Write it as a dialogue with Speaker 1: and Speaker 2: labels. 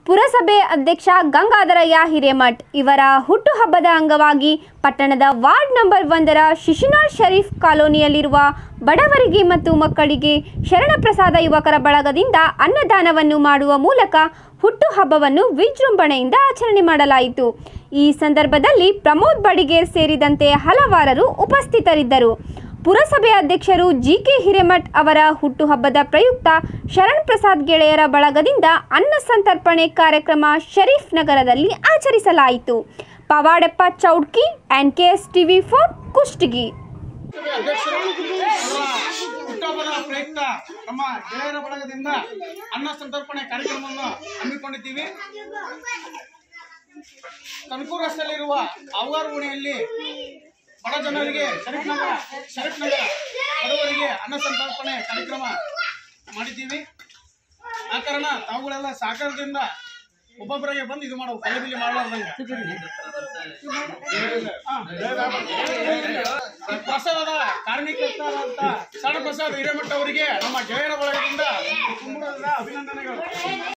Speaker 1: ಪುರಸಭೆ ಅಧ್ಯಕ್ಷ ಗಂಗಾಧರಯ್ಯ ಹಿರೇಮಠ್ ಇವರ ಹುಟ್ಟುಹಬ್ಬದ ಅಂಗವಾಗಿ ಪಟ್ಟಣದ ವಾರ್ಡ್ ನಂಬರ್ ಒಂದರ ಶಿಶುನಾಳ್ ಶರೀಫ್ ಕಾಲೋನಿಯಲ್ಲಿರುವ ಬಡವರಿಗೆ ಮತ್ತು ಮಕ್ಕಳಿಗೆ ಶರಣಪ್ರಸಾದ ಯುವಕರ ಬಳಗದಿಂದ ಅನ್ನದಾನವನ್ನು ಮಾಡುವ ಮೂಲಕ ಹುಟ್ಟುಹಬ್ಬವನ್ನು ವಿಜೃಂಭಣೆಯಿಂದ ಆಚರಣೆ ಮಾಡಲಾಯಿತು ಈ ಸಂದರ್ಭದಲ್ಲಿ ಪ್ರಮೋದ್ ಬಡಿಗೇರ್ ಸೇರಿದಂತೆ ಹಲವಾರರು ಉಪಸ್ಥಿತರಿದ್ದರು ಪುರಸಭೆ ಅಧ್ಯಕ್ಷರು ಜಿ ಕೆ ಹಿರೇಮಠ್ ಅವರ ಹುಟ್ಟುಹಬ್ಬದ ಪ್ರಯುಕ್ತ ಶರಣ್ ಪ್ರಸಾದ್ ಗೆಳೆಯರ ಬಳಗದಿಂದ ಅನ್ನ ಸಂತರ್ಪಣೆ ಕಾರ್ಯಕ್ರಮ ಶರೀಫ್ ನಗರದಲ್ಲಿ ಆಚರಿಸಲಾಯಿತು Pavadappa Chowdki and K S TV four Kushtagi
Speaker 2: ಅಧ್ಯಕ್ಷರು ಅವರ ಹುಟ್ಟುಹಬ್ಬದ ಪ್ರಯುಕ್ತ ನಮ್ಮ ಗೆಳೆಯರ ಬಳಗದಿಂದ ಅನ್ನ ಸಂತರ್ಪಣೆ ಕಾರ್ಯಕ್ರಮವನ್ನು ಹಮ್ಮಿಕೊಂಡಿದ್ದೀವಿ ಕನಕೂರು ರಸ್ತೆಯಲ್ಲಿರುವ ಅವ್ವಾರು ಓಣಿಯಲ್ಲಿ ಬಡ ಜನರಿಗೆ ಶರೀಫ್ ನಗರ ಶರೀಫ್ ನಗರ ಬಡವರಿಗೆ ಅನ್ನ ಸಂತರ್ಪಣೆ ಕಾರ್ಯಕ್ರಮ ಮಾಡಿದ್ದೀವಿ ಆ ಕಾರಣ ತಾವುಗಳೆಲ್ಲ ಸಹಕಾರದಿಂದ ಒಬ್ಬೊಬ್ಬರಿಗೆ ಬಂದು ಇದು ಮಾಡವು ಕಲ್ಲು ಬಿಲ್ಲಿ ಮಾಡಲಾರ್ದಂಗೆ ಈ ಪ್ರಸಾದದ ಕಾರಣೀಕರ್ತರಾದಂತ ಶರಣ ಪ್ರಸಾದ್ ಹಿರೇಮಠ ಅವರಿಗೆ ನಮ್ಮ ಗೆಳೆಯರ ಬಳಗದಿಂದ ತುಂಬುವುದರಿಂದ ಅಭಿನಂದನೆಗಳು